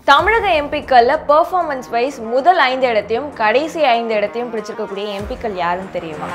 தமிழக எம்பிக்கள்ல performance wise முதல் ஐந்து இடத்தையும் கடைசி ஐந்து இடத்தையும் பிடிச்சிருக்கக்கூடிய எம்பிக்கள் யாருன்னு தெரியுமா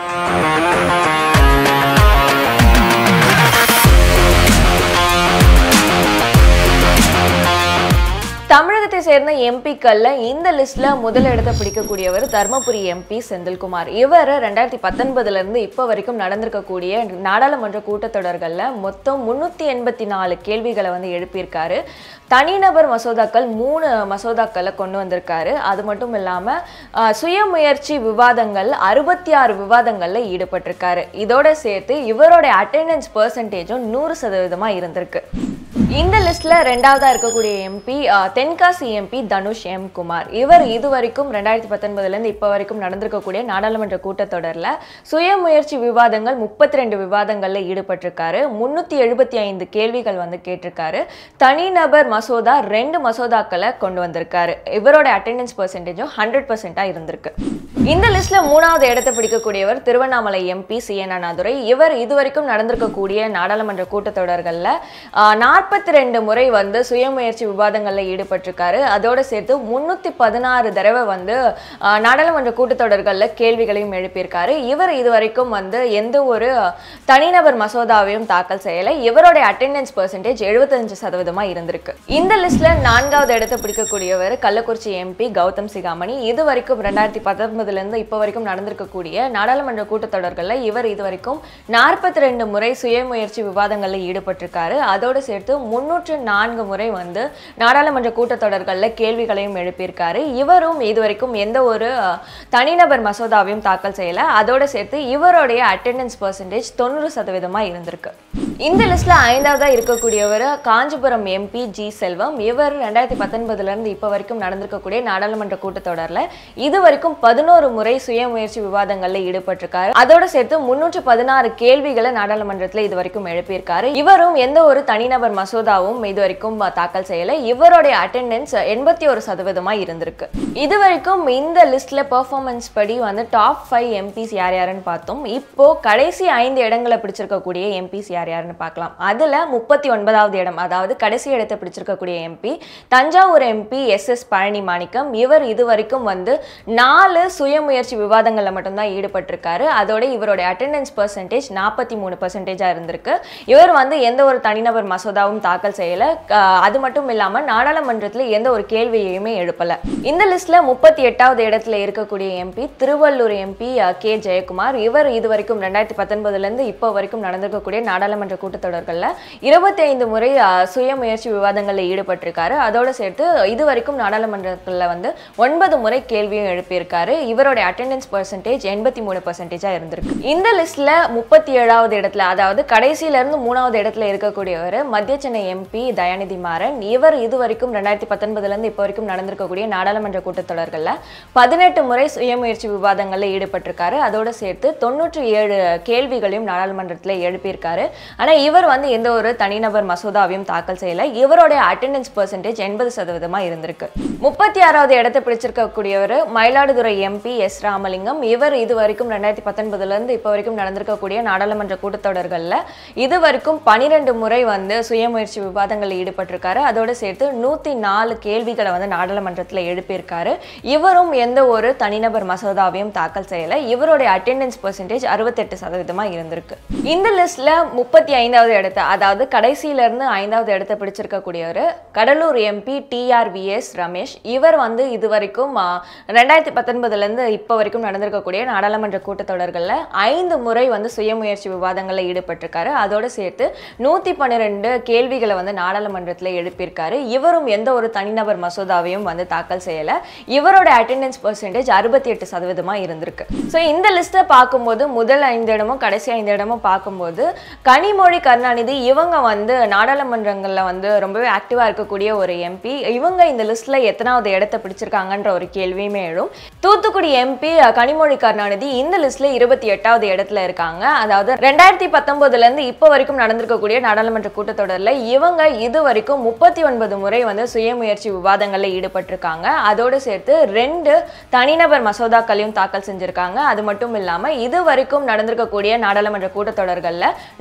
தமிழகத்தை சேர்ந்த எம்பிக்கள்ல இந்த லிஸ்ட்ல முதல் இடத்தை பிடிக்கக்கூடியவர் தர்மபுரி எம்பி செந்தில்குமார் இவர் ரெண்டாயிரத்தி பத்தொன்பதுல இருந்து இப்போ வரைக்கும் நடந்திருக்கக்கூடிய நாடாளுமன்ற கூட்டத்தொடர்கள்ல மொத்தம் முன்னூத்தி எண்பத்தி நாலு கேள்விகளை வந்து எழுப்பியிருக்காரு தனிநபர் மசோதாக்கள் மூணு மசோதாக்களை கொண்டு வந்திருக்காரு அது மட்டும் இல்லாம அஹ், சுயமுயற்சி விவாதங்கள் அறுபத்தி ஆறு விவாதங்கள்ல ஈடுபட்டிருக்காரு இதோட சேர்த்து இவரோட அட்டெண்டன்ஸ் பெர்சன்டேஜும் நூறு சதவீதமா இருந்திருக்கு இந்த லிஸ்ட்ல ரெண்டாவதா இருக்கக்கூடிய MP Tenkasi MP Dhanush M Kumar இவர் இதுவரைக்கும் ரெண்டாயிரத்தி பத்தொன்பதுல இருந்து இப்போ வரைக்கும் நடந்திருக்கக்கூடிய நாடாளுமன்ற கூட்டத்தொடர்ல சுயமுயற்சி விவாதங்கள் முப்பத்தி ரெண்டு விவாதங்கள்ல ஈடுபட்டிருக்காரு முன்னூத்தி எழுபத்தி ஐந்து கேள்விகள் வந்து கேட்டிருக்காரு தனிநபர் மசோதா ரெண்டு மசோதாக்களை கொண்டு வந்திருக்காரு இவரோட அட்டெண்டன்ஸ் பெர்சன்டேஜும் ஹண்ட்ரட் பர்சன்டா இருந்திருக்கு இந்த லிஸ்ட்ல மூணாவது இடத்தை பிடிக்கக்கூடியவர் Tiruvannamalai MP C N Annadurai இவர் இதுவரைக்கும் நடந்திருக்கக்கூடிய நாடாளுமன்ற கூட்டத்தொடர்கள்ல நாற்பத்தி ரெண்டு முறை வந்து சுயமுயற்சி விவாதங்களில் ஈடுபட்டிருக்காரு அதோட சேர்த்து முன்னூத்தி பதினாறு தடவை வந்து ஆஹ், நாடாளுமன்ற கூட்டத்தொடர்களில் கேள்விகளையும் எழுப்பியிருக்காரு இவர் இதுவரைக்கும் வந்து எந்த ஒரு தனிநபர் மசோதாவையும் தாக்கல் செய்யலை இவருடைய அட்டெண்டன்ஸ் பெர்சன்டேஜ் எழுபத்தஞ்சு சதவீதமா இருந்திருக்கு இந்த லிஸ்ட்ல நான்காவது இடத்தை பிடிக்கக்கூடியவர் கள்ளக்குறிச்சி எம்பி கௌதம் சிகாமணி இது வரைக்கும் ரெண்டாயிரத்தி பத்தொன்பதுல இருந்து இப்போ வரைக்கும் நடந்திருக்கக்கூடிய நாடாளுமன்ற கூட்டத்தொடர்களில் இவர் இது வரைக்கும் நாற்பத்தி ரெண்டு முறை சுயமுயற்சி விவாதங்களில் ஈடுபட்டிருக்காரு அதோடு சேர்த்து முன்னூற்று நான்கு முறை வந்து நாடாளுமன்ற கூட்டத்தொடர்களில் கேள்விகளையும் எழுப்பியிருக்காரு இவரும் இது வரைக்கும் எந்த ஒரு அஹ், தனிநபர் மசோதாவையும் தாக்கல் செய்யல அதோட சேர்த்து இவருடைய அட்டெண்டன்ஸ் பர்சன்டேஜ் தொண்ணூறு சதவீதமா இருந்திருக்கு இந்த லிஸ்ட்ல ஐந்தாவதா இருக்கக்கூடியவர் காஞ்சிபுரம் எம்பி ஜி செல்வம் இவர் ரெண்டாயிரத்தி பத்தொன்பதுல இருந்து இப்போ வரைக்கும் நடந்திருக்கக்கூடிய நாடாளுமன்ற கூட்டத்தொடர்ல இது வரைக்கும் பதினோரு முறை சுயமுயற்சி விவாதங்கள்ல ஈடுபட்டிருக்காரு அதோட சேர்த்து முன்னூற்று பதினாறு கேள்விகளை நாடாளுமன்றத்துல இது வரைக்கும் எழுப்பியிருக்காரு இவரும் எந்த ஒரு தனிநபர் மசோதாவும் இது வரைக்கும் தாக்கல் செய்யல இவருடைய அட்டெண்டன்ஸ் எண்பத்தி ஒரு சதவீதமா இருந்திருக்கு இது வரைக்கும் இந்த லிஸ்ட்ல பெர்ஃபார்மன்ஸ் படி வந்து டாப் ஃபைவ் எம்பிஸ் யார் யாருன்னு பார்த்தோம் இப்போ கடைசி ஐந்து இடங்களை பிடிச்சிருக்கக்கூடிய எம்பிஸ் யார் யாருன்னு பார்க்கலாம் அதுல முப்பத்தி ஒன்பதாவது இடம் அதாவது கடைசி இடத்தை பிடிச்சிருக்கக்கூடிய MP Thanjavur MP S S Palani Manickam இவர் இது வரைக்கும் வந்து நாலு சுயமுயற்சி விவாதங்களில் மட்டும்தான் ஈடுபட்டிருக்காரு அதோட இவருடைய அட்டெண்டன்ஸ் பர்சன்டேஜ் நாற்பத்தி மூணு பர்சன்டேஜாக இருந்திருக்கு இவர் வந்து எந்த ஒரு தனிநபர் மசோதாவும் தாக்கல் செய்யல அஹ் அது மட்டும் இல்லாம நாடாளுமன்றத்தில் எந்த ஒரு கேள்வியையுமே எழுப்பல இந்த லிஸ்ட்ல முப்பத்தி எட்டாவது இடத்துல இருக்கக்கூடிய MP Tiruvallur MP K Jayakumar இவர் இது வரைக்கும் ரெண்டாயிரத்தி பத்தொன்பதுல இருந்து இப்போ வரைக்கும் நடந்திருக்கக்கூடிய நாடாளுமன்ற கூட்டத்தொடர்களில் இருபத்தி ஐந்து முறை அஹ், சுயமுயற்சி விவாதங்களில் ஈடுபட்டிருக்காரு அதோட சேர்த்து இது வரைக்கும் நாடாளுமன்றத்தில் வந்து ஒன்பது முறை கேள்வியும் எழுப்பியிருக்காரு இவருடைய அட்டெண்டன்ஸ் பர்சன்டேஜ் எண்பத்தி மூணு பர்சன்டேஜாக இருந்திருக்கு இந்த லிஸ்ட்ல முப்பத்தி ஏழாவது இடத்துல அதாவது கடைசியில இருந்து மூணாவது இடத்துல இருக்கக்கூடியவர் மத்திய சென்னை எம்பி தயாநிதி மாறன் இவர் இது வரைக்கும் ரெண்டாயிரத்தி பத்தொன்பதுல இருந்து இப்போ வரைக்கும் நடந்திருக்கக்கூடிய நாடாளுமன்ற கூட்டத்தொடர்களில் பதினெட்டு முறை சுயமுயற்சி விவாதங்களில் ஈடுபட்டிருக்காரு அதோட சேர்த்து தொண்ணூற்றி ஏழு கேள்விகளையும் நாடாளுமன்றத்தில் எழுப்பியிருக்காரு ஆனா இவர் வந்து எந்த ஒரு தனிநபர் மசோதாவையும் தாக்கல் செய்யல இவருடைய அட்டெண்டன்ஸ் பர்சன்டேஜ் எண்பது சதவீதமா இருந்திருக்கு முப்பத்தி ஆறாவது இடத்தை பிடிச்சிருக்கக்கூடியவர் மயிலாடுதுறை எம்பி எஸ் ராமலிங்கம் இவர் இது வரைக்கும் ரெண்டாயிரத்தி பத்தொன்பதுல இருந்து இப்போ வரைக்கும் நடந்திருக்கக்கூடிய நாடாளுமன்ற கூட்டத்தொடர்கள்ல இது வரைக்கும் பனிரெண்டு முறை வந்து சுயமுயற்சி விவாதங்களில் ஈடுபட்டிருக்காரு அதோட சேர்த்து நூத்தி நாலு கேள்விகளை வந்து நாடாளுமன்றத்தில் எழுப்பியிருக்காரு இவரும் எந்த ஒரு தனிநபர் மசோதாவையும் தாக்கல் செய்யல இவருடைய அட்டெண்டன்ஸ் பர்சன்டேஜ் அறுபத்தெட்டு சதவீதமா இருந்திருக்கு இந்த லிஸ்ட்ல முப்பத்தி ஐந்தாவது இடத்தை அதாவது கடைசியில இருந்து ஐந்தாவது இடத்தை பிடிச்சிருக்கக்கூடியவர் கடலூர் எம்பி டிஆர்விஎஸ் ரமேஷ் இவர் வந்து இது வரைக்கும் ஆ, ரெண்டாயிரத்தி பத்தொன்பதுல இருந்து இப்போ வரைக்கும் நடந்திருக்கக்கூடிய நாடாளுமன்ற கூட்டத்தொடர்களில் ஐந்து முறை வந்து சுயமுயற்சி விவாதங்களில் ஈடுபட்டிருக்காரு அதோட சேர்த்து நூத்தி பன்னிரெண்டு கேள்விகளை வந்து நாடாளுமன்றத்தில் எழுப்பியிருக்காரு இவரும் எந்த ஒரு தனிநபர் மசோதாவையும் வந்து தாக்கல் செய்யல இவரோட அட்டெண்டன்ஸ் பர்சன்டேஜ் அறுபத்தி எட்டு சதவீதமா இருந்திருக்கு ஸோ இந்த லிஸ்ட்டை பார்க்கும்போது முதல் ஐந்து இடமும் கடைசி ஐந்து இடமும் பார்க்கும்போது கனிமொழி கருணாநிதி இவங்க வந்து நாடாளுமன்றங்களில் வந்து ரொம்பவே ஆக்டிவாக இருக்கக்கூடிய ஒரு எம்பி இவங்க இந்த லிஸ்ட்ல எத்தனாவது இடத்தை பிடிச்சிருக்காங்கன்ற ஒரு கேள்வியுமே எழும் தூத்துக்குடி எம்பி கனிமொழி கருணாநிதி இந்த லிஸ்ட்ல இருபத்தி எட்டாவது இடத்துல இருக்காங்க அதாவது ரெண்டாயிரத்தி பத்தொன்பதுல இருந்து இப்போ வரைக்கும் நடந்திருக்கக்கூடிய நாடாளுமன்ற கூட்டத்தொடரில் இவங்க இது வரைக்கும் முப்பத்தி ஒன்பது முறை வந்து சுயமுயற்சி விவாதங்களில் ஈடுபட்டிருக்காங்க அதோடு சேர்த்து ரெண்டு தனிநபர் மசோதாக்களையும் தாக்கல் செஞ்சிருக்காங்க அது மட்டும் இல்லாம இது வரைக்கும் நடந்திருக்கக்கூடிய நாடாளுமன்ற கூட்டத்தொடர்களில் நூத்தி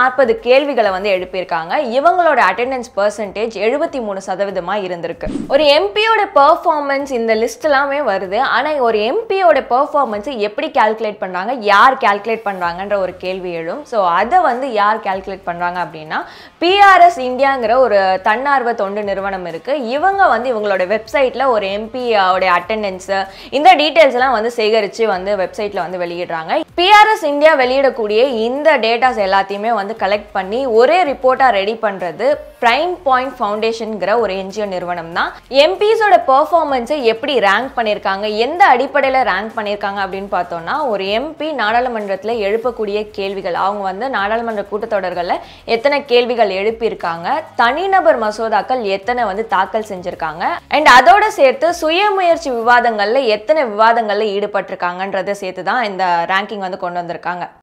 நாற்பது கேள்விகளை வந்து எழுப்பியிருக்காங்க இவங்களோட அட்டெண்டன்ஸ் பர்சன்டேஜ் எழுபத்தி மூணு சதவீதமா இருந்திருக்கு ஒரு எம்பியோட பெர்ஃபார்மன்ஸ் இந்த லிஸ்ட் எல்லாமே வருது ஆனா ஒரு எம்பியோட பெர்ஃபார்மன்ஸ் எப்படி கால்குலேட் பண்றாங்க யார் கால்குலேட் பண்றாங்கன்ற ஒரு கேள்வி எழும் ஸோ அதை வந்து யார் கால்குலேட் பண்றாங்க அப்படின்னா பிஆர்எஸ் இந்தியாங்கிற ஒரு தன்னார்வ தொண்டு நிறுவனம் இருக்கு இவங்க வந்து இவங்களோட வெப்சைட்ல ஒரு எம்பியோட அட்டெண்டன்ஸ் இந்த டீடைல்ஸ் எல்லாம் வந்து சேகரித்து வந்து வெப்சைட்டில் வந்து வெளியிடுறாங்க பிஆர்எஸ் இந்தியா வெளியிடக்கூடிய இந்த டேட்டாஸ் எல்லாத்தையுமே வந்து கலெக்ட் பண்ணி ஒரே ரிப்போர்ட்டாக ரெடி பண்ணுறது பிரைம் பாயிண்ட் ஃபவுண்டேஷன்ங்கிற ஒரு என்ஜிஓ நிறுவனம் தான் எம்பிஸோட பெர்ஃபார்மன்ஸை எப்படி ரேங்க் பண்ணியிருக்காங்க எந்த அடிப்படையில் ரேங்க் பண்ணியிருக்காங்க அப்படின்னு பார்த்தோம்னா ஒரு எம்பி நாடாளுமன்றத்தில் எழுப்பக்கூடிய கேள்விகள் அவங்க வந்து நாடாளுமன்ற கூட்டத்தொடர்களில் எத்தனை கேள்விகள் எழுப்பியிருக்காங்க தனிநபர் மசோதாக்கள் எத்தனை வந்து தாக்கல் செஞ்சுருக்காங்க அண்ட் அதோட சேர்த்து சுயமுயற்சி விவாதங்களில் எத்தனை விவாதங்களில் ஈடுபட்டிருக்காங்கன்றதை சேர்த்து தான் இந்த ரேங்கிங் வந்து கொண்டு வந்திருக்காங்க